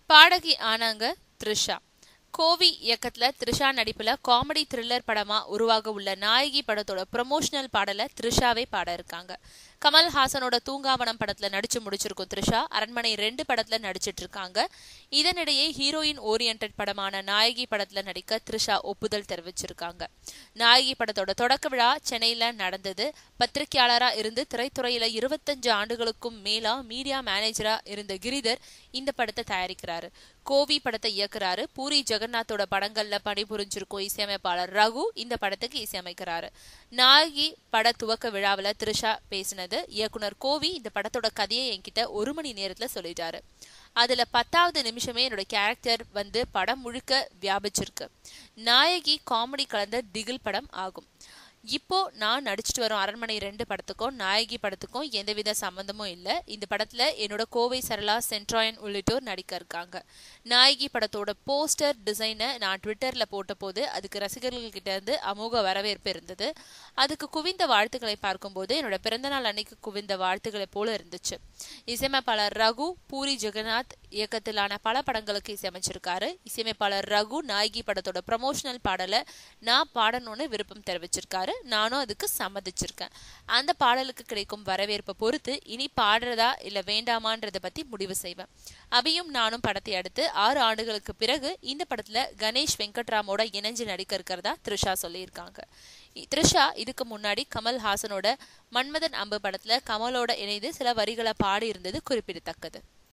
பாடகி ஆனாங்க த்ரிஷா கோவி இயக்கத்துல த்ரிஷா நடிப்புல காமெடி த்ரில்லர் படமா உருவாக உள்ள நாயகி படத்தோட ப்ரொமோஷனல் பாடல த்ரிஷாவே பாட இருக்காங்க கமல்ஹாசனோட தூங்காவனம் படத்துல நடிச்சு முடிச்சிருக்கும் த்ரிஷா அரண்மனை ரெண்டு படத்துல நடிச்சிட்டு இருக்காங்க இதனிடையே ஹீரோயின் ஓரியன்ட் படமான நாயகி படத்துல நடிக்க த்ரிஷா ஒப்புதல் தெரிவிச்சிருக்காங்க நாயகி படத்தோட தொடக்க விழா சென்னையில நடந்தது பத்திரிகையாளரா இருந்து திரைத்துறையில இருபத்தஞ்சு ஆண்டுகளுக்கும் மேலா மீடியா மேனேஜரா இருந்த கிரிதர் இந்த படத்தை தயாரிக்கிறாரு கோவி படத்தை இயக்குறாரு பூரி ஜெகநாத்தோட படங்கள்ல பணிபுரிஞ்சிருக்கும் இசையமைப்பாளர் ரகு இந்த படத்துக்கு இசையமைக்கிறாரு நாயகி பட துவக்க விழாவில் த்ரிஷா பேசினது இயக்குனர் கோவி இந்த படத்தோட கதையை என்கிட்ட ஒரு மணி நேரத்துல சொல்லிட்டாரு அதுல பத்தாவது நிமிஷமே என்னோட கேரக்டர் வந்து படம் முழுக்க வியாபிச்சிருக்கு நாயகி காமெடி கலந்த திகில் படம் ஆகும் இப்போ நான் நடிச்சிட்டு வரும் அரண்மனை ரெண்டு படத்துக்கும் நாயகி படத்துக்கும் எந்தவித சம்பந்தமும் இல்லை இந்த படத்துல என்னோட கோவை சரளா சென்ட்ராயன் உள்ளிட்டோர் நடிக்க இருக்காங்க நாயகி படத்தோட போஸ்டர் டிசைனை நான் ட்விட்டர்ல போட்ட போது அதுக்கு ரசிகர்கள் கிட்ட இருந்து அமோக வரவேற்பு இருந்தது அதுக்கு குவிந்த வாழ்த்துக்களை பார்க்கும்போது என்னோட பிறந்தநாள் அன்னைக்கு குவிந்த வாழ்த்துக்களை போல இருந்துச்சு இசையமைப்பாளர் ரகு பூரி ஜெகநாத் இயக்கத்திலான பல படங்களுக்கு இசையமைச்சிருக்காரு இசையமைப்பாளர் ரகு நாயகி படத்தோட ப்ரமோஷனல் பாடலை நான் பாடணும்னு விருப்பம் தெரிவிச்சிருக்காரு நானும் அதுக்கு சம்மதிச்சிருக்கேன் அந்த பாடலுக்கு கிடைக்கும் வரவேற்பை பொறுத்து இனி பாடுறதா இல்ல வேண்டாமான்றத பத்தி முடிவு செய்வேன் அபியும் நானும் படத்தை அடுத்து ஆறு ஆண்டுகளுக்கு பிறகு இந்த படத்துல கணேஷ் வெங்கட்ராமோட இணைஞ்சு நடிக்க இருக்கிறதா த்ரிஷா சொல்லியிருக்காங்க த்ரிஷா இதுக்கு முன்னாடி கமல்ஹாசனோட மன்மதன் அம்பு படத்துல கமலோட இணைந்து சில வரிகளை பாடி இருந்தது குறிப்பிடத்தக்கது